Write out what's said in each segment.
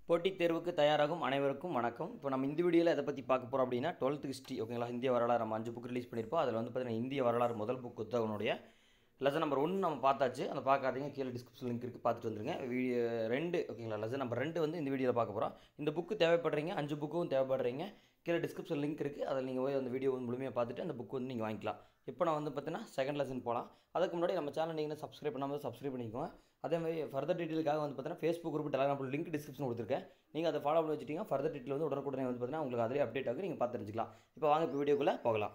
போட்டித் தேர்வுக்கு தயாராகும் அனைவருக்கும் வணக்கம் இப்போ நம்ம இந்த வீடியோவில் எதை பற்றி பார்க்க போகிறோம் அப்படின்னா டுவெல்த் ஹிஸ்ட்ரி ஓகேங்களா இந்திய வரலாறு நம்ம அஞ்சு புக் ரிலீஸ் பண்ணியிருப்போம் அதில் வந்து பார்த்தீங்கன்னா இந்திய வரலாறு முதல் புக் புத்தகனுடைய லெசன் நம்பர் ஒன்று நம்ம பார்த்தாச்சு அந்த பார்க்காதீங்க கீழே டிஸ்கிரிப்ஷன் லிங்க் இருக்குது பார்த்துட்டு வந்துருங்க வீடியோ ரெண்டு ஓகேங்களா லெசன் நம்பர் ரெண்டு வந்து இந்த வீடியோவில் பார்க்க போகிறோம் இந்த புக்கு தேவைப்படுறீங்க அஞ்சு புக்கும் தேவைப்படுறீங்க கீழே டிஸ்கிரிப்ஷன் லிங்க் இருக்குது அதில் நீங்கள் போய் அந்த வீடியோ வந்து முழுமையாக பார்த்துட்டு அந்த புக் வந்து நீங்கள் வாங்கிக்கலாம் இப்போ நான் வந்து பார்த்தீங்கன்னா செகண்ட் லெசன் போகலாம் அதுக்கு முன்னாடி நம்ம சேனல் நீங்கள் சப்ஸ்கிரைப் பண்ணாமல் சப்ஸ்கிரைப் பண்ணிக்கோங்க அதே மாதிரி ஃபர்தர் டீட்டெயிலுக்காக வந்து பார்த்தீங்கன்னா Facebook group Telegram link description கொடுத்துருக்கேன் நீங்கள் அதை ஃபாலோ பண்ணி வச்சிட்டீங்க ஃபர்தர் டீட்டெயில் வந்து உடனுக்குடனே வந்து பார்த்தீங்கன்னா உங்களுக்கு அதிலே அப்டேட் ஆகும் நீங்கள் பார்த்து தெரிஞ்சுக்கலாம் இப்போ வாங்க இப்போ வீடியோக்குள்ளே போகலாம்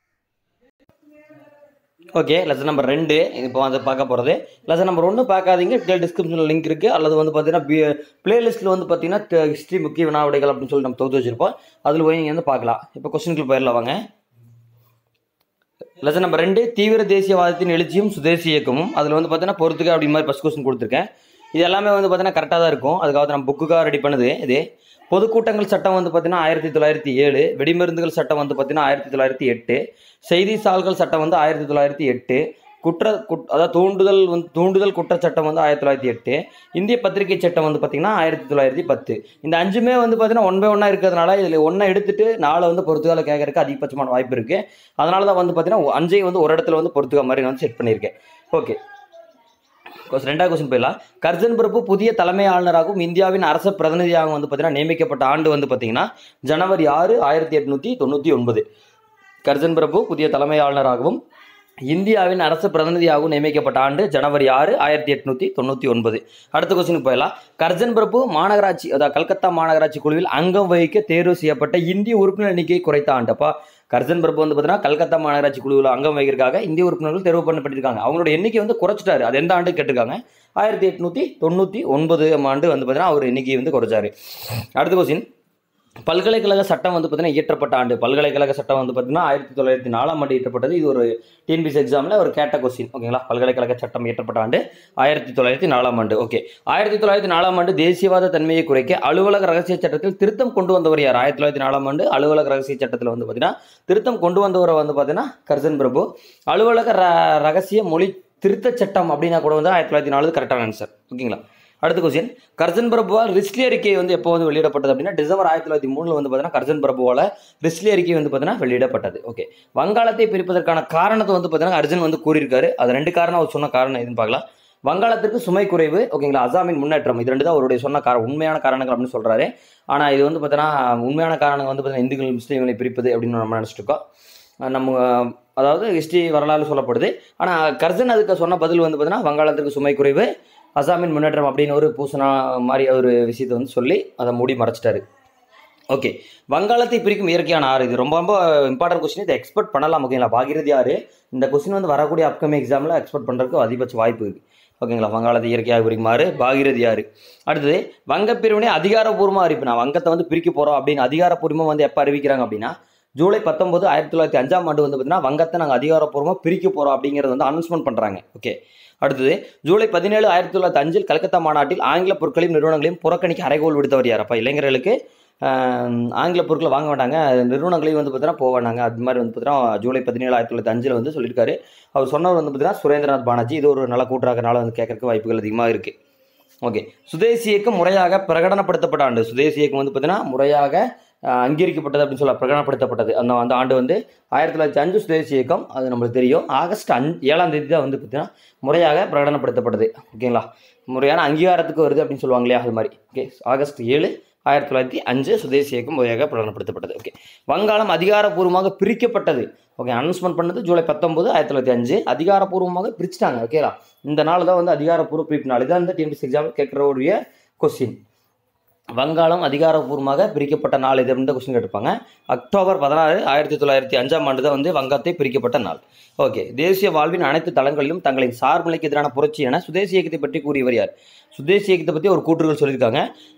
ஓகே லெசன் நம்பர் ரெண்டு இப்போ வந்து பார்க்க போகிறது லெசன் நம்பர் ஒன்று பார்க்காதீங்க கீழே டிஸ்கிரிப்ஷனில் லிங்க் இருக்குது அல்லது வந்து பார்த்தீங்கன்னா பிளேலிஸ்ட்டில் வந்து பார்த்தீங்கன்னா ஹிஸ்ட்ரி முக்கிய வினாவிடைகள் அப்படின்னு சொல்லி நம்ம தொகுத்து வச்சிருப்போம் அதில் போய் நீங்கள் வந்து பார்க்கலாம் இப்போ கொஸ்டினுக்கு போயிடலாம் வாங்க லெசன் நம்பர் ரெண்டு தீவிர தேசியவாதத்தின் எழுச்சியும் சுதேசி இயக்கமும் அதில் வந்து பார்த்தீங்கன்னா பொறுத்துக்க அப்படி மாதிரி ஃபஸ்ட் கொஸ்டின் கொடுத்துருக்கேன் இது எல்லாமே வந்து பார்த்தீங்கன்னா கரெக்டாக தான் இருக்கும் அதுக்காக நம்ம புக்குக்காக ரெடி பண்ணுது இது பொதுக்கூட்டங்கள் சட்டம் வந்து பார்த்தீங்கன்னா ஆயிரத்தி தொள்ளாயிரத்தி ஏழு வெடிமருந்துகள் சட்டம் வந்து பார்த்தீங்கன்னா ஆயிரத்தி தொள்ளாயிரத்தி எட்டு செய்தி சால்கள் சட்டம் வந்து ஆயிரத்தி தொள்ளாயிரத்தி எட்டு குற்ற குட் அதாவது தூண்டுதல் வந்து தூண்டுதல் குற்றச்சட்டம் வந்து ஆயிரத்தி தொள்ளாயிரத்தி எட்டு இந்திய பத்திரிகை சட்டம் வந்து பார்த்திங்கன்னா ஆயிரத்தி தொள்ளாயிரத்தி பத்து இந்த அஞ்சுமே வந்து பார்த்தீங்கன்னா ஒன் பை ஒன்னாக இருக்கிறதுனால இதில் ஒன்றை எடுத்துட்டு நாளை வந்து பொறுத்துக்கால கேட்கறதுக்கு அதிகபட்சமான வாய்ப்பு இருக்குது அதனால தான் வந்து பார்த்தீங்கன்னா அஞ்சையும் வந்து ஒரு இடத்துல வந்து பொறுத்துக்க மாதிரி நான் வந்து செட் பண்ணியிருக்கேன் ஓகே கொஸ்டின் ரெண்டாவது கொஸ்டின் போயிடலாம் கர்ஜன் பிரபு புதிய தலைமை ஆளுநராகவும் இந்தியாவின் அரச பிரதிநிதியாகவும் வந்து பார்த்தீங்கன்னா நியமிக்கப்பட்ட ஆண்டு வந்து பார்த்தீங்கன்னா ஜனவரி ஆறு ஆயிரத்தி எட்நூற்றி தொண்ணூற்றி ஒன்பது கர்ஜன் பிரபு புதிய தலைமை ஆளுநராகவும் இந்தியாவின் அரசு பிரதிநிதியாகவும் நியமிக்கப்பட்ட ஆண்டு ஜனவரி ஆறு ஆயிரத்தி எட்நூற்றி தொண்ணூற்றி ஒன்பது அடுத்த கொஸ்டினுக்கு போயிடலாம் கர்ஜன் பிரபு மாநகராட்சி அதாவது கல்கத்தா மாநகராட்சி குழுவில் அங்கம் வகிக்க தேர்வு செய்யப்பட்ட இந்திய உறுப்பினர் எண்ணிக்கையை குறைத்த ஆண்டப்பா கர்ஜன் பிரபு வந்து பார்த்தீங்கன்னா கல்கத்தா மாநகராட்சி குழுவில் அங்கம் வகிக்கிறதுக்காக இந்திய உறுப்பினர்கள் தேர்வு பண்ணப்பட்டிருக்காங்க அவங்களோட எண்ணிக்கை வந்து குறைச்சிட்டாரு அது எந்த ஆண்டு கேட்டிருக்காங்க ஆயிரத்தி எட்நூற்றி தொண்ணூற்றி ஒன்பது ஆண்டு வந்து பார்த்தீங்கன்னா அவர் எண்ணிக்கையை வந்து குறைச்சாரு அடுத்த கொஸ்டின் பல்கலைக்கழக சட்டம் வந்து பார்த்தீங்கன்னா இயற்றப்பட்ட ஆண்டு பல்கலைக்கழக சட்டம் வந்து பார்த்தீங்கன்னா ஆயிரத்தி தொள்ளாயிரத்தி நாலாம் ஆண்டு இயற்றப்பட்டது இது ஒரு டிஎன்பிசி எக்ஸாமில் ஒரு கேட்ட கொஸ்டின் ஓகேங்களா பல்கலைக்கழக சட்டம் இயற்றப்பட்ட ஆண்டு ஆயிரத்தி தொள்ளாயிரத்தி நாலாம் ஆண்டு ஓகே ஆயிரத்தி தொள்ளாயிரத்தி நாலாம் ஆண்டு தேசியவாத தன்மையை குறைக்க அலுவலக ரகசிய சட்டத்தில் திருத்தம் கொண்டு வந்தவர் யார் ஆயிரத்தி தொள்ளாயிரத்தி நாலாம் ஆண்டு அலுவலக ரகசிய சட்டத்தில் வந்து பார்த்தீங்கன்னா திருத்தம் கொண்டு வந்தவரை வந்து பார்த்தீங்கன்னா கர்ஜன் பிரபு அலுவலக ர ரகசிய மொழி திருத்த சட்டம் அப்படின்னா கூட வந்து ஆயிரத்தி தொள்ளாயிரத்தி நாலு கரெக்டான ஆன்சர் ஓகேங்களா அடுத்த கொஸ்டின் கர்ஜன் பிரபுவால் ரிஸ்லி அறிக்கை வந்து எப்போ வந்து வெளியிடப்பட்டது அப்படின்னா டிசம்பர் ஆயிரத்தி தொள்ளாயிரத்தி மூணில் வந்து பார்த்தீங்கன்னா கர்ஜன் பிரபுவால் ரிஸ்லி அறிக்கை வந்து பார்த்தீங்கன்னா வெளியிடப்பட்டது ஓகே வங்காளத்தை பிரிப்பதற்கான காரணத்தை வந்து பார்த்தீங்கன்னா அர்ஜுன் வந்து கூறியிருக்காரு அது ரெண்டு காரணம் அவர் சொன்ன காரணம் எதுன்னு பார்க்கலாம் வங்காளத்திற்கு சுமை குறைவு ஓகேங்களா அசாமின் முன்னேற்றம் இது ரெண்டு தான் அவருடைய சொன்ன காரணம் உண்மையான காரணங்கள் அப்படின்னு சொல்கிறாரு ஆனால் இது வந்து பார்த்தீங்கன்னா உண்மையான காரணங்கள் வந்து பார்த்தீங்கன்னா இந்துக்கள் முஸ்லீம்களை பிரிப்பது அப்படின்னு நம்ம நினச்சிட்டு இருக்கோம் நம்ம அதாவது ஹிஸ்ட்ரி வரலாறு சொல்லப்படுது ஆனால் கர்ஜன் அதுக்கு சொன்ன பதில் வந்து பார்த்தீங்கன்னா வங்காளத்திற்கு சுமை குறைவு அசாமின் முன்னேற்றம் அப்படின்னு ஒரு பூசணா மாதிரி ஒரு விஷயத்தை வந்து சொல்லி அதை மூடி மறைச்சிட்டாரு ஓகே வங்காளத்தை பிரிக்கும் இயற்கையான ஆறு இது ரொம்ப ரொம்ப இம்பார்ட்டன்ட் கொஸ்டின் இதை எக்ஸ்பெக்ட் பண்ணலாம் ஓகேங்களா பாகிரதி ஆறு இந்த கொஸ்டின் வந்து வரக்கூடிய அப்கமிங் எக்ஸாமில் எக்ஸ்பெக்ட் பண்ணுறதுக்கு அதிகபட்ச வாய்ப்பு இருக்குது ஓகேங்களா வங்காளத்தை இயற்கையாக பிரிக்குமாறு பாகிரதி ஆறு அடுத்தது வங்கப்பிரிவினை அதிகாரப்பூர்வமாக அறிவிப்பினா வங்கத்தை வந்து பிரிக்க போகிறோம் அப்படின்னு அதிகாரப்பூர்வமாக வந்து எப்போ அறிவிக்கிறாங்க அப்படின்னா ஜூலை பத்தொன்பது ஆயிரத்தி தொள்ளாயிரத்தி அஞ்சாம் ஆண்டு வந்து பார்த்தீங்கன்னா வங்கத்தை நாங்கள் அதிகாரப்பூர்வமாக பிரிக்க போகிறோம் அப்படிங்கிறது வந்து அனௌன்ஸ்மெண்ட் பண்ணுறாங்க ஓகே அடுத்தது ஜூலை பதினேழு ஆயிரத்தி தொள்ளாயிரத்தி அஞ்சில் கல்கத்தா மாநாட்டில் ஆங்கில பொருட்களையும் நிறுவனங்களையும் புறக்கணிக்க அறைகோல் விடுத்தவர் யார் அப்போ இளைஞர்களுக்கு ஆங்கில பொருட்களை வாங்க வேண்டாங்க நிறுவனங்களையும் வந்து பார்த்தீங்கன்னா போக வேண்டாங்க அது மாதிரி வந்து பார்த்தீங்கன்னா ஜூலை பதினேழு ஆயிரத்தி தொள்ளாயிரத்தி அஞ்சில் வந்து சொல்லியிருக்காரு அவர் சொன்னவர் வந்து பார்த்தீங்கன்னா சுரேந்திரநாத் பானர்ஜி இது ஒரு நல்ல கூட்டுறாக்கனால வந்து கேட்கறதுக்கு வாய்ப்புகள் அதிகமாக இருக்குது ஓகே சுதேசி இயக்கம் முறையாக பிரகடனப்படுத்தப்பட்ட ஆண்டு சுதேசி இயக்கம் வந்து பார்த்தீங்கன்னா முறையாக அங்கீகரிக்கப்பட்டது அப்படின்னு சொல்ல பிரகடனப்படுத்தப்பட்டது அந்த அந்த ஆண்டு வந்து ஆயிரத்தி தொள்ளாயிரத்தி அஞ்சு சுதேசி இயக்கம் அது நம்மளுக்கு தெரியும் ஆகஸ்ட் அஞ்சு ஏழாம் தேதி தான் வந்து பார்த்தீங்கன்னா முறையாக பிரகடனப்படுத்தப்பட்டது ஓகேங்களா முறையான அங்கீகாரத்துக்கு வருது அப்படின்னு சொல்லுவாங்க இல்லையா அது மாதிரி ஓகே ஆகஸ்ட் ஏழு ஆயிரத்தி தொள்ளாயிரத்தி அஞ்சு சுதேசி இயக்கம் முறையாக பிரகடனப்படுத்தப்பட்டது ஓகே வங்காளம் அதிகாரப்பூர்வமாக பிரிக்கப்பட்டது ஓகே அனௌன்ஸ்மெண்ட் பண்ணது ஜூலை பத்தொம்பது ஆயிரத்தி தொள்ளாயிரத்தி அஞ்சு அதிகாரப்பூர்வமாக பிரிச்சுட்டாங்க ஓகேலா இந்த நாள் தான் வந்து அதிகாரப்பூர்வ பிரிப்பு நாள் இதான் இந்த டிஎன்பிசி எக்ஸாம் கேட்குறவுடைய கொஸ்டின் வங்காளம் அதிகாரப்பூர்வமாக பிரிக்கப்பட்ட நாள் இது அப்படின்னு கொஸ்டின் கேட்டிருப்பாங்க அக்டோபர் பதினாறு ஆயிரத்தி தொள்ளாயிரத்தி அஞ்சாம் ஆண்டு தான் வந்து வங்கத்தை பிரிக்கப்பட்ட நாள் ஓகே தேசிய வாழ்வின் அனைத்து தளங்களிலும் தங்களின் சார்பிலைக்கு எதிரான புரட்சி என சுதேசி இயக்கத்தை பற்றி கூறியவர் யார் சுதேசி இயக்கத்தை பற்றி ஒரு கூற்றுகள் சொல்லியிருக்காங்க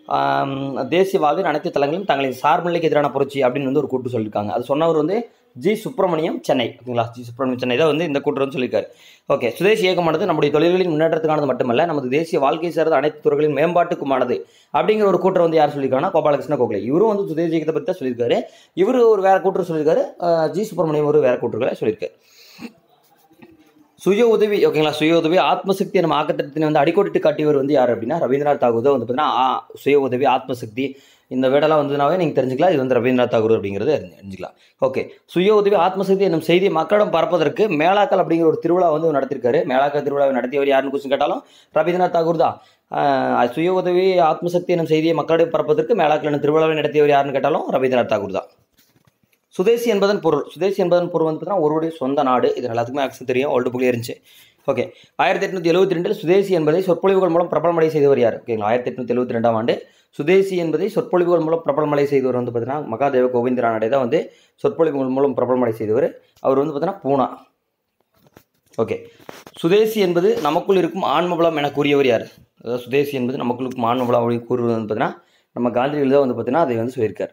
தேசிய வாழ்வின் அனைத்து தளங்களிலும் தங்களின் சார்பிலைக்கு எதிரான புரட்சி அப்படின்னு வந்து ஒரு கூட்டு சொல்லியிருக்காங்க அது சொன்னவர் வந்து ஜி சுப்பிரமணியம் சென்னை ஓகேங்களா ஜி சுப்பிரமணியம் சென்னை தான் வந்து இந்த கூட்டு வந்து சொல்லியிருக்காரு ஓகே சுதேசி இயக்கமானது நம்முடைய தொழில்களின் முன்னேற்றத்துக்கானது மட்டுமல்ல நமது தேசிய வாழ்க்கை சார்ந்த அனைத்து துறைகளின் மேம்பாட்டுக்குமானது அப்படிங்கிற ஒரு கூட்டர் வந்து யார் சொல்லியிருக்காங்கன்னா கோபாலகிருஷ்ண கோகலே இவரும் வந்து சுதேசி இயக்கத்தை பற்றி தான் சொல்லியிருக்காரு இவர் ஒரு வேற கூட்டர் சொல்லியிருக்காரு ஜி சுப்பிரமணியம் ஒரு வேற கூட்டுகளை சொல்லியிருக்காரு சுய உதவி ஓகேங்களா சுய உதவி ஆத்மசக்தி நம்ம ஆக்கத்திட்டத்தினை வந்து அடிக்கோடிட்டு காட்டியவர் வந்து யார் அப்படின்னா ரவீந்திரநாத் தாகூர் தான் வந்து பார்த்தீங்கன்னா ஆ, சுய உதவி ஆத்மசக்தி இந்த வேடெல்லாம் வந்ததுனாவே நீங்கள் தெரிஞ்சுக்கலாம் இது வந்து ரவீந்திரநாத் தாகூர் அப்படிங்கிறது அறிஞ்சு- அறிஞ்சுக்கலாம் ஓகே சுய உதவி ஆத்மசக்தி என்னும் செய்தியை மக்களிடம் பரப்பதற்கு மேலாக்கள் அப்படிங்கிற ஒரு திருவிழா வந்து இவர் நடத்திருக்காரு மேலாக்கள் திருவிழாவை நடத்தியவர் யாருன்னு கொஸ்டின் கேட்டாலும் ரவீந்திரநாத் தாகூர் தான் ஆஹ், சுய உதவி ஆத்மசக்தி என்னும் செய்தியை மக்களிடம் பரப்பதற்கு மேலாக்கள் என்னும் திருவிழாவை நடத்தியவர் யாருன்னு கேட்டாலும் ரவீந்திரநாத் தாகூர் தான் சுதேசி என்பதன் பொருள் சுதேசி என்பதன் பொருள் வந்து பார்த்தீங்கன்னா ஒருவருடைய சொந்த நாடு இது எல்லாத்துக்குமே ஆக்சன் தெரியும் ஓல்டு புக்லேயே இருந்துச்சு ஓகே ஆயிரத்தி எட்நூத்தி எழுபத்தி ரெண்டில் சுதேசி என்பதை சொற்பொழிவுகள் மூலம் பிரபலமடை செய்தவர் யார் ஓகேங்களா ஆயிரத்தி எட்நூத்தி எழுபத்தி ரெண்டாம் ஆண்டு சுதேசி என்பதை சொற்பொழிவுகள் மூலம் பிரபலமடை செய்தவர் வந்து பார்த்தீங்கன்னா மகாதேவ கோவிந்தரானடை தான் வந்து சொற்பொழிவுகள் மூலம் பிரபலமடை செய்தவர் அவர் வந்து பார்த்தீங்கன்னா பூனா ஓகே சுதேசி என்பது நமக்குள் இருக்கும் ஆன்மபலம் என கூறியவர் யார் அதாவது சுதேசி என்பது நமக்குள் இருக்கும் ஆன்மபலம் அப்படி கூறுவது வந்து பார்த்தீங்கன்னா நம்ம காந்திகள் தான் வந்து பார்த்தீங்கன்னா அதை வந்து சொல்லியிருக்கார்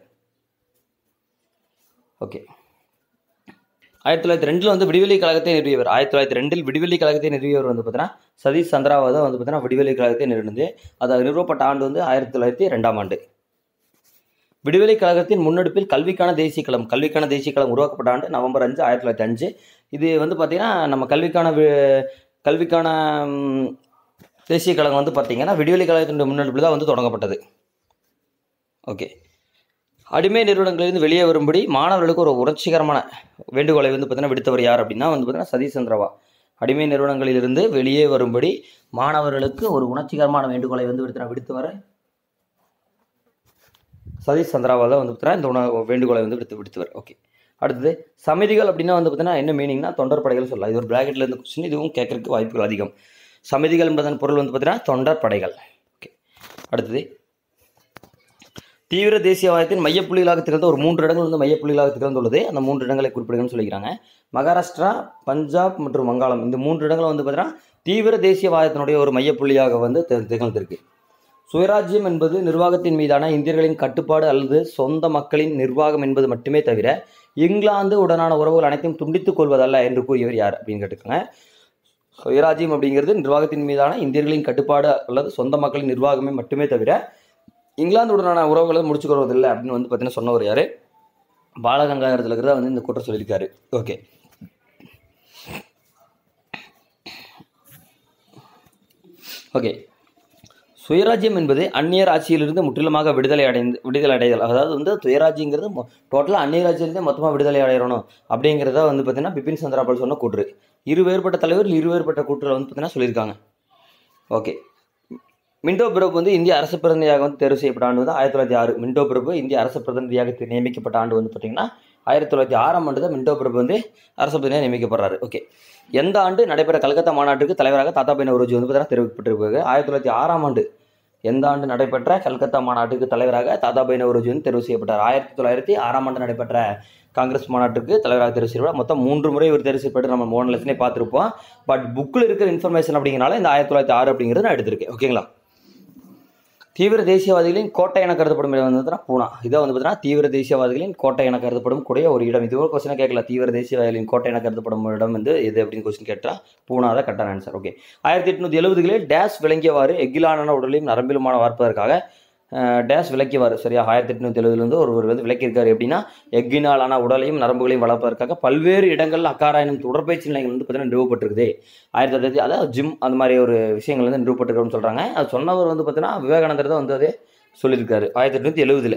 ஓகே ஆயிரத்தி தொள்ளாயிரத்தி ரெண்டில் வந்து விடுதலை கழகத்தை நிறுவியவர் ஆயிரத்தி தொள்ளாயிரத்தி ரெண்டில் விடுதலை கழகத்தை நிறுவியவர் வந்து பார்த்தீங்கன்னா சதீஷ் சந்திராவை தான் வந்து பார்த்தீங்கன்னா விடுதலை கழகத்தை நிறுவனது அது நிறுவப்பட்ட ஆண்டு வந்து ஆயிரத்தி தொள்ளாயிரத்தி ரெண்டாம் ஆண்டு விடுதலை கழகத்தின் முன்னெடுப்பில் கல்விக்கான தேசிய களம் கல்விக்கான தேசிய களம் உருவாக்கப்பட்ட ஆண்டு நவம்பர் அஞ்சு ஆயிரத்தி தொள்ளாயிரத்தி அஞ்சு இது வந்து பார்த்தீங்கன்னா நம்ம கல்விக்கான வி- கல்விக்கான ம், தேசிய கழகம் வந்து பார்த்தீங்கன்னா விடுதலை கழகத்தின் முன்னெடுப்பில் தான் வந்து தொடங்கப்பட்டது ஓகே அடிமை நிறுவனங்களிலிருந்து வெளியே வரும்படி மாணவர்களுக்கு ஒரு உணர்ச்சிகரமான வேண்டுகோளை வந்து பார்த்தீங்கன்னா விடுத்தவர் யார் அப்படின்னா வந்து பார்த்தீங்கன்னா சதீஷ் சந்திரவா அடிமை நிறுவனங்களிலிருந்து வெளியே வரும்படி மாணவர்களுக்கு ஒரு உணர்ச்சிகரமான வேண்டுகோளை வந்து விடுத்த விடுத்தவர் சதீஷ் சந்திராவா தான் வந்து பார்த்தீங்கன்னா இந்த உண வேண்டுகோளை வந்து விடுத்து விடுத்தவர் ஓகே அடுத்தது சமிதிகள் அப்படின்னா வந்து பார்த்தீங்கன்னா என்ன மீனிங்னா தொண்டர் படைகள் சொல்லலாம் இது ஒரு பிராக்கெட்ல இருந்து கொஸ்டின் இதுவும் கேட்கறதுக்கு வாய்ப்புகள் அதிகம் சமிதிகள் என்பதன் பொருள் வந்து பார்த்தீங்கன்னா தொண்டர் படைகள் ஓகே அடுத்தது தீவிர தேசியவாதத்தின் மையப்புள்ளிகளாக திகழ்ந்த ஒரு மூன்று இடங்கள் வந்து மையப்புள்ளிகளாக திகழ்ந்துள்ளது அந்த மூன்று இடங்களை குறிப்பிடுங்கன்னு சொல்லிக்கிறாங்க மகாராஷ்டிரா பஞ்சாப் மற்றும் வங்காளம் இந்த மூன்று இடங்களும் வந்து பார்த்தீங்கன்னா தீவிர தேசியவாதத்தினுடைய ஒரு மையப்புள்ளியாக வந்து தி- திகழ்ந்திருக்கு சுயராஜ்யம் என்பது நிர்வாகத்தின் மீதான இந்தியர்களின் கட்டுப்பாடு அல்லது சொந்த மக்களின் நிர்வாகம் என்பது மட்டுமே தவிர இங்கிலாந்து உடனான உறவுகள் அனைத்தையும் துண்டித்துக் கொள்வதல்ல என்று கூறியவர் யார் அப்படின்னு கேட்டுக்கோங்க சுயராஜ்யம் அப்படிங்கிறது நிர்வாகத்தின் மீதான இந்தியர்களின் கட்டுப்பாடு அல்லது சொந்த மக்களின் நிர்வாகமே மட்டுமே தவிர இங்கிலாந்துடனான உறவுகளை முடிச்சு கொள்வதில்லை அப்படின்னு வந்து பார்த்தீங்கன்னா சொன்னவர் யார் பாலகங்காதரத்தில் இருக்கிறதா வந்து இந்த குற்றம் சொல்லியிருக்காரு ஓகே ஓகே சுயராஜ்யம் என்பது அந்நியர் ஆட்சியிலிருந்து முற்றிலுமாக விடுதலை அடைந்து விடுதலை அடைதல் அதாவது வந்து சுயராஜ்யங்கிறது டோட்டலாக அந்நியர் ஆட்சியிலிருந்தே மொத்தமாக விடுதலை அடையணும் அப்படிங்கிறத வந்து பார்த்தீங்கன்னா பிபின் சந்திராபால் சொன்ன கூற்று இரு வேறுபட்ட தலைவர் இரு வேறுபட்ட கூற்றுல வந்து பார்த்தீங்கன்னா சொல்லியிருக்காங்க ஓகே மிண்டோ பிரபு வந்து இந்திய அரசு பிரதிநிதியாக வந்து தேர்வு செய்யப்பட்ட ஆண்டு வந்து ஆயிரத்தி தொள்ளாயிரத்தி ஆறு மிண்டோ பிரபு இந்திய அரசு பிரதிநிதியாக தி- நியமிக்கப்பட்ட ஆண்டு வந்து பார்த்தீங்கன்னா ஆயிரத்தி தொள்ளாயிரத்தி ஆறாம் ஆண்டு தான் மிண்டோ பிரபு வந்து அரசு பிரதிநிதியாக நியமிக்கப்படுறாரு ஓகே எந்த ஆண்டு நடைபெற கல்கத்தா மாநாட்டுக்கு தலைவராக தாத்தாபாய் நவரோஜி வந்து பார்த்தீங்கன்னா தெரிவிக்கப்பட்டிருப்பாங்க ஆயிரத்தி தொள்ளாயிரத்தி ஆறாம் ஆண்டு எந்த ஆண்டு நடைபெற்ற கல்கத்தா மாநாட்டுக்கு தலைவராக தாதாபாய் நவரோஜி வந்து தெரிவு செய்யப்பட்டார் ஆயிரத்தி தொள்ளாயிரத்தி ஆறாம் ஆண்டு நடைபெற்ற காங்கிரஸ் மாநாட்டுக்கு தலைவராக தெரிவு செய்யப்பட்டார் மொத்தம் மூன்று முறை இவர் தெரிவு செய்யப்பட்டு நம்ம மூணு லட்சனே பார்த்துருப்போம் பட் புக்கில் இருக்கிற இன்ஃபர்மேஷன் அப்படிங்கிறனால இந்த ஆயிரத்தி தொள்ளாயிரத்தி ஆறு அப்படிங்கிறது நான் எடுத்திருக்கேன் ஓகேங்களா தீவிர தேசியவாதிகளின் கோட்டை என கருதப்படும் இடம் வந்து பார்த்தீங்கன்னா பூனா இதை வந்து பார்த்தீங்கன்னா தீவிர தேசியவாதிகளின் கோட்டை என கருதப்படும் கூடிய ஒரு இடம் இது ஒரு கொஸ்டின் கேட்கல தீவிர தேசியவாதிகளின் கோட்டை என கருதப்படும் இடம் வந்து எது அப்படின்னு கொஸ்டின் கேட்டால் பூனா தான் கரெக்டான ஆன்சர் ஓகே ஆயிரத்தி எட்நூத்தி எழுபதுகளில் டேஷ் விளங்கியவாறு எக்கிலான உடலையும் நரம்பிலுமான வார்ப்பதற்காக அஹ், டேஷ் விளக்கியவாறு சரியா ஆயிரத்தி எட்நூத்தி எழுபதுலேருந்து ஒருவர் வந்து விளக்கியிருக்காரு எப்படின்னா எக்கினாலான உடலையும் நரம்புகளையும் வளர்ப்பதற்காக பல்வேறு இடங்களில் அக்காரா எனும் உடற்பயிற்சி நிலையங்கள் வந்து பார்த்தீங்கன்னா நிறுவப்பட்டிருக்குது ஆயிரத்தி தொள்ளாயிரத்தி அதாவது ஜிம் அந்த மாதிரி ஒரு விஷயங்கள் வந்து நிறுவப்பட்டிருக்குன்னு சொல்கிறாங்க அது சொன்னவர் வந்து பார்த்தீங்கன்னா விவேகானந்தர் தான் வந்து அதே சொல்லியிருக்காரு ஆயிரத்தி எட்நூத்தி எழுபதுல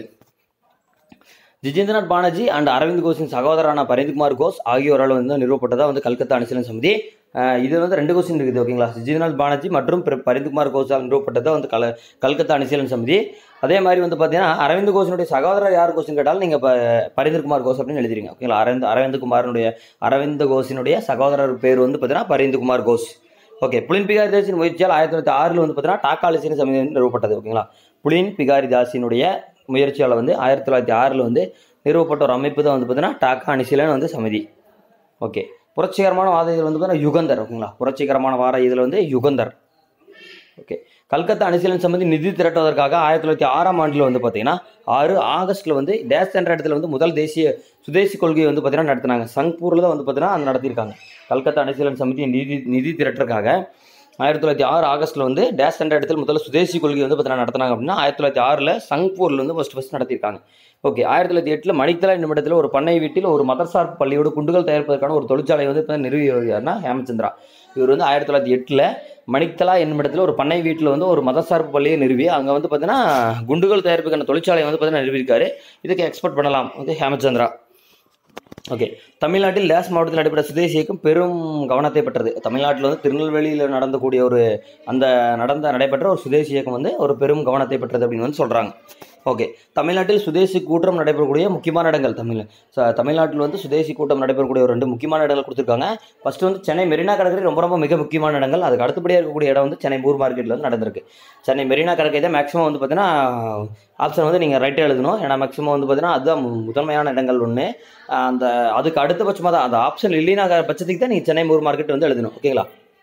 ஜிஜேந்திரநாத் பானர்ஜி அண்ட் அரவிந்த் கோஷின் சகோதரரான பரிந்த்குமார் கோஷ் ஆகியோரால் வந்து நிறுவப்பட்டதா வந்து கல்கத்தா அனுசீலன் சமிதி அஹ் இது வந்து ரெண்டு கொஸ்டின் இருக்குது ஓகேங்களா ஜிஜேந்திரநாத் பானர்ஜி மற்றும் பிர- பரிந்த்குமார் கோஷால் நிறுவப்பட்டதா வந்து கல கல்கத்தா அனுசீலன் சமிதி அதே மாதிரி வந்து பார்த்தீங்கன்னா அரவிந்த் கோஷனுடைய சகோதரர் யார் கொஸ்டின் கேட்டாலும் நீங்கள் இப்போ பரிந்துகுமார் கோஷ் அப்படின்னு எழுதிருங்க ஓகேங்களா அரவிந்த் அரவிந்த் குமாரனுடைய அரவிந்த கோஷினுடைய சகோதரர் பேர் வந்து பார்த்தீங்கன்னா பரிந்துகுமார் கோஷ் ஓகே புலின் பிகாரி தாஸின் முயற்சியால் ஆயிரத்தி தொள்ளாயிரத்தி ஆறில் வந்து பார்த்தீங்கன்னா டாக்கா அலிசின் சமிதி வந்து நிறுவப்பட்டது ஓகேங்களா புலின் பிகாரி தாஸினுடைய முயற்சியால் வந்து ஆயிரத்தி தொள்ளாயிரத்தி ஆறில் வந்து நிறுவப்பட்ட ஒரு அமைப்பு தான் வந்து பார்த்தீங்கன்னா டாக்கா அணிசிலன் வந்து சமிதி ஓகே புரட்சிகரமான வாத இதில் வந்து பார்த்தீங்கன்னா யுகந்தர் ஓகேங்களா புரட்சிகரமான வார இதில் வந்து யுகந்தர் ஓகே கல்கத்தா அணிசீலன் சம்பந்தி நிதி திரட்டுவதற்காக ஆயிரத்தி தொள்ளாயிரத்தி ஆறாம் ஆண்டில் வந்து பார்த்தீங்கன்னா ஆறு ஆகஸ்ட்டில் வந்து டேஸ் என்ற இடத்துல வந்து முதல் தேசிய சுதேசி கொள்கையை வந்து பார்த்தீங்கன்னா நடத்தினாங்க சங்பூரில் தான் வந்து பார்த்தீங்கன்னா அது நடத்தியிருக்காங்க கல்கத்தா அணிசீலன் சமிதி நிதி நிதி திரட்டுறதுக்காக ஆயிரத்தி தொள்ளாயிரத்தி ஆறு ஆகஸ்ட்டில் வந்து டேஸ் என்ற இடத்துல முதல்ல சுதேசி கொள்கை வந்து பார்த்தீங்கன்னா நடத்தினாங்க அப்படின்னா ஆயிரத்தி தொள்ளாயிரத்தி ஆறில் சங்பூரில் வந்து ஃபஸ்ட் ஃபஸ்ட் நடத்தியிருக்காங்க ஓகே ஆயிரத்தி தொள்ளாயிரத்தி எட்டில் மணித்தலா என்னும் இடத்துல ஒரு பண்ணை வீட்டில் ஒரு மதர்சார்பு பள்ளியோட குண்டுகள் தயாரிப்பதற்கான ஒரு தொழிற்சாலை வந்து இப்போ நிறுவியவர் யாருன்னா ஹேமச்சந்திரா இவர் வந்து ஆயிரத்தி தொள்ளாயிரத்தி எட்டில் மணித்தலா என்னும் இடத்துல ஒரு பண்ணை வீட்டில் வந்து ஒரு மதசார்பு பள்ளியை நிறுவி அங்கே வந்து பார்த்தீங்கன்னா குண்டுகள் தயாரிப்புக்கான தொழிற்சாலையை வந்து பார்த்தீங்கன்னா நிறுவியிருக்காரு இதுக்கு எக்ஸ்போர்ட் பண்ணலாம் வந்து ஹேமச்சந்திரா ஓகே தமிழ்நாட்டில் டேஸ் மாவட்டத்தில் நடைபெற்ற சுதேசி இயக்கம் பெரும் கவனத்தை பெற்றது தமிழ்நாட்டில் வந்து திருநெல்வேலியில் நடந்தக்கூடிய ஒரு அந்த நடந்த நடைபெற்ற ஒரு சுதேசி இயக்கம் வந்து ஒரு பெரும் கவனத்தை பெற்றது அப்படின்னு வந்து சொல்கிறாங்க ஓகே தமிழ்நாட்டில் சுதேசி கூட்டம் நடைபெறக்கூடிய முக்கியமான இடங்கள் தமிழ் ச- தமிழ்நாட்டில் வந்து சுதேசி கூட்டம் நடைபெறக்கூடிய ஒரு ரெண்டு முக்கியமான இடங்கள் கொடுத்துருக்காங்க ஃபர்ஸ்ட் வந்து சென்னை மெரினா கடற்கரை ரொம்ப ரொம்ப மிக முக்கியமான இடங்கள் அதுக்கு அடுத்தபடியாக இருக்கக்கூடிய இடம் வந்து சென்னை மூர் மார்க்கெட்டில் வந்து நடந்திருக்கு சென்னை மெரினா கடற்கரை தான் மேக்ஸிமம் வந்து பார்த்தீங்கன்னா ஆப்ஷன் வந்து நீங்கள் ரைட்டே எழுதணும் ஏன்னா மேக்ஸிமம் வந்து பார்த்தீங்கன்னா அதுதான் மு- முதன்மையான இடங்கள் ஒன்று அந்த அதுக்கு அடுத்தபட்சமாக தான் அந்த ஆப்ஷன் இல்லைனா பட்சத்துக்கு தான் நீங்கள் சென்னை மூர் மார்க்கெட் வந்து எழுதணும் ஓகேங்களா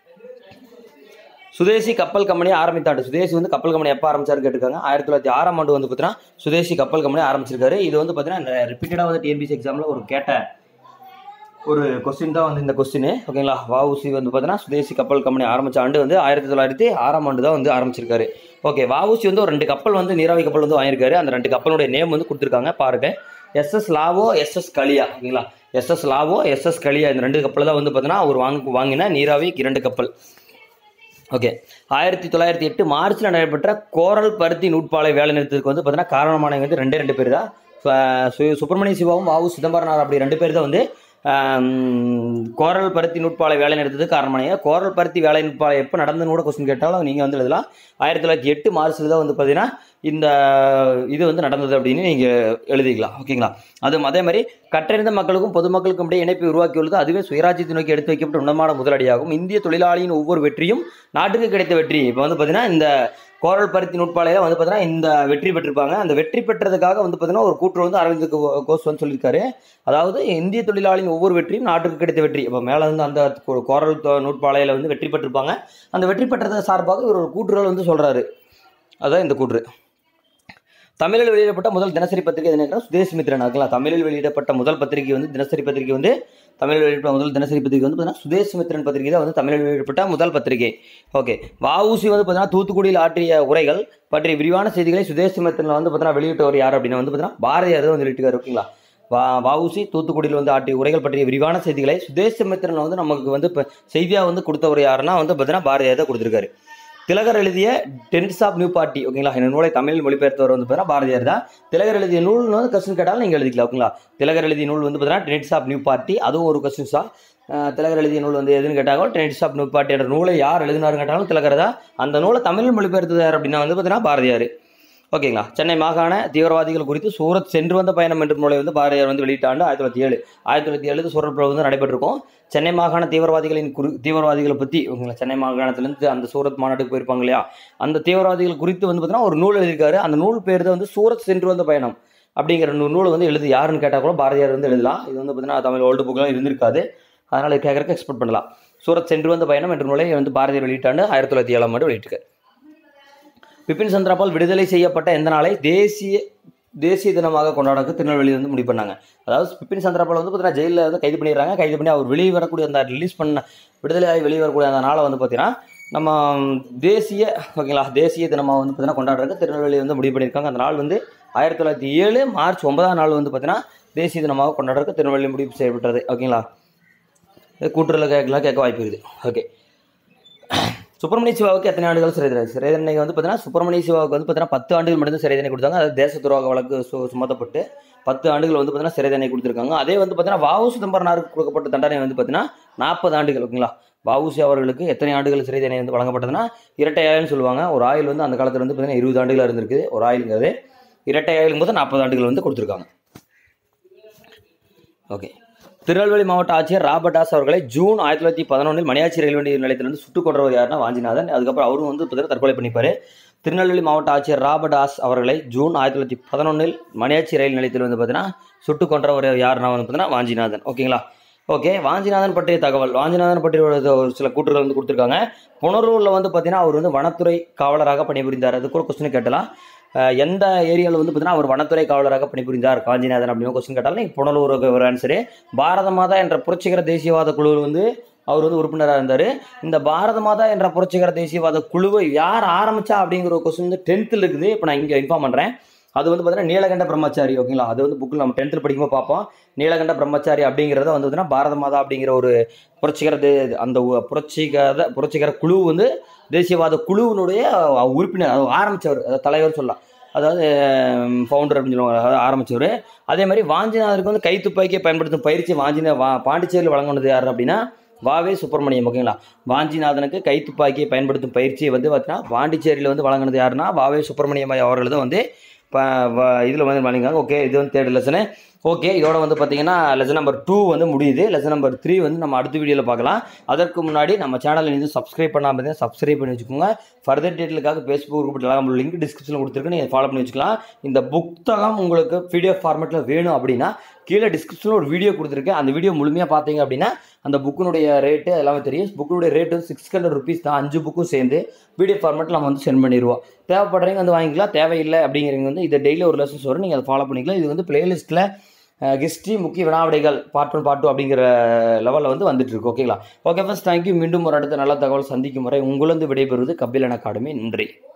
சுதேசி கப்பல் கம்பெனி ஆரம்பித்தாண்டு சுதேசி வந்து கப்பல் கம்பெனி எப்போ ஆரம்பிச்சாரு கேட்டிருக்காங்க ஆயிரத்தி தொள்ளாயிரத்தி ஆறாம் ஆண்டு வந்து பார்த்தீங்கன்னா சுதேசி கப்பல் கம்பெனி ஆரம்பிச்சிருக்காரு இது வந்து பார்த்தீங்கன்னா ரிப்பீட்டடாக வந்து டிஎன்பிசி எக்ஸாமில் ஒரு கேட்ட ஒரு கொஸ்டின் தான் வந்து இந்த கொஸ்டின் ஓகேங்களா வஉசி வந்து பார்த்தீங்கன்னா சுதேசி கப்பல் கம்பெனி ஆரம்பிச்ச ஆண்டு வந்து ஆயிரத்தி தொள்ளாயிரத்தி ஆறாம் ஆண்டு தான் வந்து ஆரம்பிச்சிருக்காரு ஓகே வஉசி வந்து ஒரு ரெண்டு கப்பல் வந்து நீராவி கப்பல் வந்து வாங்கியிருக்காரு அந்த ரெண்டு கப்பலுடைய நேம் வந்து கொடுத்துருக்காங்க பாருங்க எஸ்எஸ் லாவோ எஸ்எஸ் களியா ஓகேங்களா எஸ்எஸ் லாவோ எஸ்எஸ் களியா இந்த ரெண்டு கப்பல் தான் வந்து பார்த்தீங்கன்னா அவர் வாங்க வாங்கின நீராவி இரண்டு கப்பல் ஓகே ஆயிரத்தி தொள்ளாயிரத்தி எட்டு மார்ச்சில் நடைபெற்ற கோரல் பருத்தி நூட்பாலை வேலை நிறுத்தத்துக்கு வந்து பார்த்தீங்கன்னா காரணமானவங்க வந்து ரெண்டே ரெண்டு பேர் தான் சு- சு- சுப்பிரமணிய சிவாவும் வாவு சிதம்பரனார் அப்படி ரெண்டு பேர் தான் வந்து ஆம், கோரல் பருத்தி நூட்பாலை வேலை நிறுத்தத்துக்கு காரணமானவங்க கோரல் பருத்தி வேலை நூட்பாலை எப்போ நடந்துன்னு கூட கொஸ்டின் கேட்டாலும் நீங்கள் வந்து எழுதலாம் ஆயிரத்தி தொள்ளாயிரத்தி எட்டு மார்ச்சில் தான் வந்து பார்த்தீங்கன்னா இந்த இது வந்து நடந்தது அப்படின்னு நீங்கள் எழுதிக்கலாம் ஓகேங்களா அது அதே மாதிரி கற்றறிந்த மக்களுக்கும் பொதுமக்களுக்கும் இடையே இணைப்பை உருவாக்கியுள்ளது அதுவே சுயராஜ்யத்தை நோக்கி எடுத்து வைக்கப்பட்ட உன்னதமான முதலடியாகும் இந்திய தொழிலாளியின் ஒவ்வொரு வெற்றியும் நாட்டுக்கு கிடைத்த வெற்றி இப்போ வந்து பார்த்தீங்கன்னா இந்த கோரல் பருத்தி நூட்பாலையில் வந்து பார்த்தீங்கன்னா இந்த வெற்றி பெற்றிருப்பாங்க அந்த வெற்றி பெற்றதுக்காக வந்து பார்த்தீங்கன்னா ஒரு கூற்று வந்து அரவிந்த் கோ- கோஷ் வந்து சொல்லியிருக்காரு அதாவது இந்திய தொழிலாளியின் ஒவ்வொரு வெற்றியும் நாட்டுக்கு கிடைத்த வெற்றி இப்போ மேலே வந்து அந்த கோ- கோரல் தொ- நூட்பாலையில் வந்து வெற்றி பெற்றிருப்பாங்க அந்த வெற்றி பெற்றது சார்பாக இவர் ஒரு கூற்றுகள் வந்து சொல்கிறாரு அதான் இந்த கூற்று தமிழில் வெளியிடப்பட்ட முதல் தினசரி பத்திரிகை எது என்ன சுதேசி மித்திரன் ஆகலாம் தமிழில் வெளியிடப்பட்ட முதல் பத்திரிகை வந்து தினசரி பத்திரிகை வந்து தமிழில் வெளியிடப்பட்ட முதல் தினசரி பத்திரிகை வந்து பார்த்தீங்கன்னா சுதேசி மித்திரன் பத்திரிகை தான் வந்து தமிழில் வெளியிடப்பட்ட முதல் பத்திரிகை ஓகே வஉசி வந்து பார்த்தீங்கன்னா தூத்துக்குடியில் ஆற்றிய உரைகள் பற்றிய விரிவான செய்திகளை சுதேசி மித்திரனில் வந்து பார்த்தீங்கன்னா வெளியிட்டவர் யார் அப்படின்னு வந்து பார்த்தீங்கன்னா பாரதியார் தான் வந்து வெளியிட்டிருக்காரு ஓகேங்களா வா வஉசி தூத்துக்குடியில் வந்து ஆற்றிய உரைகள் பற்றிய விரிவான செய்திகளை சுதேசி மித்திரன் வந்து நமக்கு வந்து இப்போ செய்தியாக வந்து கொடுத்தவர் யாருன்னா வந்து பார்த்தீங்கன்னா பாரதியார் தான் கொடுத்துருக்காரு திலகர் எழுதிய டென்ஸ் ஆஃப் நியூ பார்ட்டி ஓகேங்களா இந்த நூலை தமிழில் மொழிபெயர்த்தவர் வந்து பார்த்தீங்கன்னா பாரதியார் தான் திலகர் எழுதிய நூல்னு வந்து கொஸ்டின் கேட்டாலும் நீங்கள் எழுதிக்கலாம் ஓகேங்களா திலகர் எழுதிய நூல் வந்து பார்த்தீங்கன்னா டென்ஸ் ஆஃப் நியூ பார்ட்டி அதுவும் ஒரு கொஸ்டின்ஸ் தான் அஹ் திலகர் எழுதிய நூல் வந்து எதுன்னு கேட்டாலும் டென்ஸ் ஆஃப் நியூ பார்ட்டி என்ற நூலை யார் எழுதினாருன்னு கேட்டாலும் திலகர் தான் அந்த நூலை தமிழில் மொழிபெயர்த்தது யார் அப்படின்னா வந்து பார்த்தீங்கன்னா பாரதியார் ஓகேங்களா சென்னை மாகாண தீவிரவாதிகள் குறித்து சூரத் சென்று வந்த பயணம் என்ற நூலை வந்து பாரதியார் வந்து வெளியிட்ட ஆண்டு ஆயிரத்தி தொள்ளாயிரத்தி ஏழு ஆயிரத்தி தொள்ளாயிரத்தி ஏழு சூரத் பிரபு வந்து நடைபெற்றிருக்கும் சென்னை மாகாண தீவிரவாதிகளின் குறி தீவிரவாதிகளை பற்றி ஓகேங்களா சென்னை மாகாணத்துலேருந்து அந்த சூரத் மாநாட்டுக்கு போயிருப்பாங்க இல்லையா அந்த தீவிரவாதிகள் குறித்து வந்து பார்த்தீங்கன்னா ஒரு நூல் எழுதியிருக்காரு அந்த நூல் பேர் தான் வந்து சூரத் சென்று வந்த பயணம் அப்படிங்கிற நூ- நூலை வந்து எழுதி யாருன்னு கேட்டால் கூட பாரதியார் வந்து எழுதலாம் இது வந்து பார்த்தீங்கன்னா தமிழ் ஓல்டு புக்கெலாம் இருந்திருக்காது அதனால் கேட்குறக்கு எக்ஸ்பெக்ட் பண்ணலாம் சூரத் சென்று வந்த பயணம் என்ற நூலை வந்து பாரதியார் வெளியிட்டாண்டு ஆயிரத்தி தொள்ளாயிரத்தி ஏழாம் ஆண்டு வெளியிட்டிருக்காரு பிபின் சந்திரபால் விடுதலை செய்யப்பட்ட எந்த நாளை தேசிய தேசிய தினமாக கொண்டாடக்கு திருநெல்வேலி வந்து முடிவு பண்ணாங்க அதாவது பிபின் சந்திரபால் வந்து பார்த்தீங்கன்னா ஜெயிலில் வந்து கைது பண்ணிடுறாங்க கைது பண்ணி அவர் வெளியே வரக்கூடிய அந்த ரிலீஸ் பண்ண விடுதலையாகி வெளியே வரக்கூடிய அந்த நாளை வந்து பார்த்தீங்கன்னா நம்ம தேசிய ஓகேங்களா தேசிய தினமாக வந்து பார்த்தீங்கன்னா கொண்டாடுறதுக்கு திருநெல்வேலி வந்து முடிவு பண்ணியிருக்காங்க அந்த நாள் வந்து ஆயிரத்தி தொள்ளாயிரத்தி ஏழு மார்ச் ஒன்பதாம் நாள் வந்து பார்த்தீங்கன்னா தேசிய தினமாக கொண்டாடுறதுக்கு திருநெல்வேலி முடிவு செய்யப்பட்டது ஓகேங்களா இது கூட்டுறல கேட்கலாம் கேட்க வாய்ப்பு இருக்குது ஓகே சுப்பிரமணிய சிவாவுக்கு எத்தனை ஆண்டுகள் சிறை தண்டனை சிறை தண்டனை வந்து பார்த்தீங்கன்னா சுப்பிரமணிய சிவாவுக்கு வந்து பார்த்தீங்கன்னா பத்து ஆண்டுகள் மட்டும் சிறை தண்டனை கொடுத்தாங்க அது தேச துரோக வழக்கு சு சுமத்தப்பட்டு பத்து ஆண்டுகள் வந்து பார்த்தீங்கன்னா சிறை தண்டனை கொடுத்துருக்காங்க அதே வந்து பார்த்தீங்கன்னா வாவு சிதம்பரனாருக்கு கொடுக்கப்பட்ட தண்டனை வந்து பார்த்தீங்கன்னா நாற்பது ஆண்டுகள் ஓகேங்களா வஉசி அவர்களுக்கு எத்தனை ஆண்டுகள் சிறை தண்டனை வந்து வழங்கப்பட்டதுன்னா இரட்டை ஆயுள்னு சொல்லுவாங்க ஒரு ஆயுள் வந்து அந்த காலத்தில் வந்து பார்த்தீங்கன்னா இருபது ஆண்டுகள் இருந்திருக்கு ஒரு ஆயுளுங்கிறது இரட்டை ஆயுளும் போது நாற்பது ஆண்டுகள் வந்து கொடுத்துருக்காங்க ஓகே திருநெல்வேலி மாவட்ட ஆட்சியர் ராபர்ட் தாஸ் அவர்களை ஜூன் ஆயிரத்தி தொள்ளாயிரத்தி பதினொன்றில் மணியாச்சி ரயில்வே நிலையத்திலிருந்து சுட்டுக் கொன்றவர் யாருன்னா வாஞ்சிநாதன் அதுக்கப்புறம் அவரும் வந்து பார்த்தீங்கன்னா தற்கொலை பண்ணிப்பாரு திருநெல்வேலி மாவட்ட ஆட்சியர் ராபர்ட் தாஸ் அவர்களை ஜூன் ஆயிரத்தி தொள்ளாயிரத்தி பதினொன்றில் மணியாச்சி ரயில் நிலையத்தில் வந்து பார்த்தீங்கன்னா சுட்டுக் கொன்றவர் யாருன்னா வந்து பார்த்தீங்கன்னா வாஞ்சிநாதன் ஓகேங்களா ஓகே வாஞ்சிநாதன் பற்றிய தகவல் வாஞ்சிநாதன் பற்றிய ஒரு ஒரு சில கூற்றுகள் வந்து கொடுத்துருக்காங்க புனரூரில் வந்து பார்த்தீங்கன்னா அவர் வந்து வனத்துறை காவலராக பணிபுரிந்தார் அது கூட கொஸ்டின் கேட்டலாம் அஹ் எந்த ஏரியாவில் வந்து பார்த்தீங்கன்னா அவர் வனத்துறை காவலராக பணிபுரிந்தார் காஞ்சிநாதன் அப்படின்னு கொஸ்டின் கேட்டாலும் நீங்கள் புனலூருக்கு ஒரு ஆன்சரு பாரத மாதா என்ற புரட்சிகர தேசியவாத குழு வந்து அவர் வந்து உறுப்பினராக இருந்தார் இந்த பாரத மாதா என்ற புரட்சிகர தேசியவாத குழுவை யார் ஆரம்பிச்சா அப்படிங்கிற ஒரு கொஸ்டின் வந்து டென்த்தில் இருக்குது இப்போ நான் இங்கே இன்ஃபார்ம் பண்ணுறேன் அது வந்து பார்த்தீங்கன்னா நீலகண்ட பிரம்மச்சாரி ஓகேங்களா அது வந்து புக்கில் நம்ம டென்த்தில் படிக்கும்போது பார்ப்போம் நீலகண்ட பிரம்மச்சாரி அப்படிங்கிறத வந்து பார்த்தீங்கன்னா பாரத மாதா அப்படிங்கிற ஒரு புரட்சிகர தே அந்த உ- புரட்சிகர புரட்சிகர குழு வந்து தேசியவாத குழுவினுடைய உறுப்பினர் அது ஆரம்பித்தவர் தலைவர் சொல்லலாம் அதாவது ஃபவுண்டர் அப்படின்னு சொல்லுவாங்க அதாவது ஆரம்பித்தவர் அதே மாதிரி வாஞ்சிநாதருக்கு வந்து கைத்துப்பாக்கியை பயன்படுத்தும் பயிற்சி வாஞ்சின வா பாண்டிச்சேரியில் வழங்கினது யார் அப்படின்னா வாவே சுப்பிரமணியம் ஓகேங்களா வாஞ்சிநாதனுக்கு கைத்துப்பாக்கியை பயன்படுத்தும் பயிற்சியை வந்து பார்த்தீங்கன்னா பாண்டிச்சேரியில் வந்து வழங்கினது யாருன்னா வாவே சுப்பிரமணியம் அவர்கள் தான் வந்து இப்போ இதில் வந்து வழங்கினாங்க ஓகே இது வந்து தேர்ட் லெசனு ஓகே இதோட வந்து பார்த்தீங்கன்னா லெசன் நம்பர் டூ வந்து முடியுது லெசன் நம்பர் த்ரீ வந்து நம்ம அடுத்த வீடியோவில் பார்க்கலாம் அதற்கு முன்னாடி நம்ம சேனலை நீங்கள் சப்ஸ்கிரைப் பண்ணாமல் இருந்தால் சப்ஸ்கிரைப் பண்ணி வச்சுக்கோங்க ஃபர்தர் டீட்டெயிலுக்காக ஃபேஸ்புக் குரூப் நம்ம லிங்க் டிஸ்கிரிப்ஷனில் கொடுத்துருக்கு நீங்கள் ஃபாலோ பண்ணி வச்சுக்கலாம் இந்த புத்தகம் உங்களுக்கு பிடிஎஃப் ஃபார்மேட்டில் வேணும் அப்படின்னா கீழே டிஸ்கிரிப்ஷனில் ஒரு வீடியோ கொடுத்துருக்கேன் அந்த வீடியோ முழுமையாக பார்த்தீங்க அப்படின்னா அந்த புக்கினுடைய ரேட்டு எல்லாமே தெரியும் புக்கினுடைய ரேட்டு வந்து சிக்ஸ் ஹண்ட்ரட் ருபீஸ் தான் அஞ்சு புக்கும் சேர்ந்து பிடிஎஃப் ஃபார்மேட்டில் நம்ம வந்து சென்ட் பண்ணிடுவோம் தேவைப்படுறவங்க வந்து வாங்கிக்கலாம் தேவையில்லை அப்படிங்கிறவங்க வந்து இதை டெய்லி ஒரு லெசன்ஸ் வரும் நீங்கள் அதை ஃபாலோ பண்ணிக்கலாம் இது வந்து பிளேலிஸ்ட்டில் ஹிஸ்ட்ரி முக்கிய வினாவிடைகள் பார்ட் ஒன் பார்ட் டூ அப்படிங்கிற லெவலில் வந்து வந்துட்டு இருக்கு ஓகேங்களா ஓகே ஃபஸ்ட் தேங்க்யூ மீண்டும் ஒரு அடுத்த நல்ல தகவல் சந்திக்கும் முறை உங்களது விடைபெறுவது கபிலன் அகாடமி நன்றி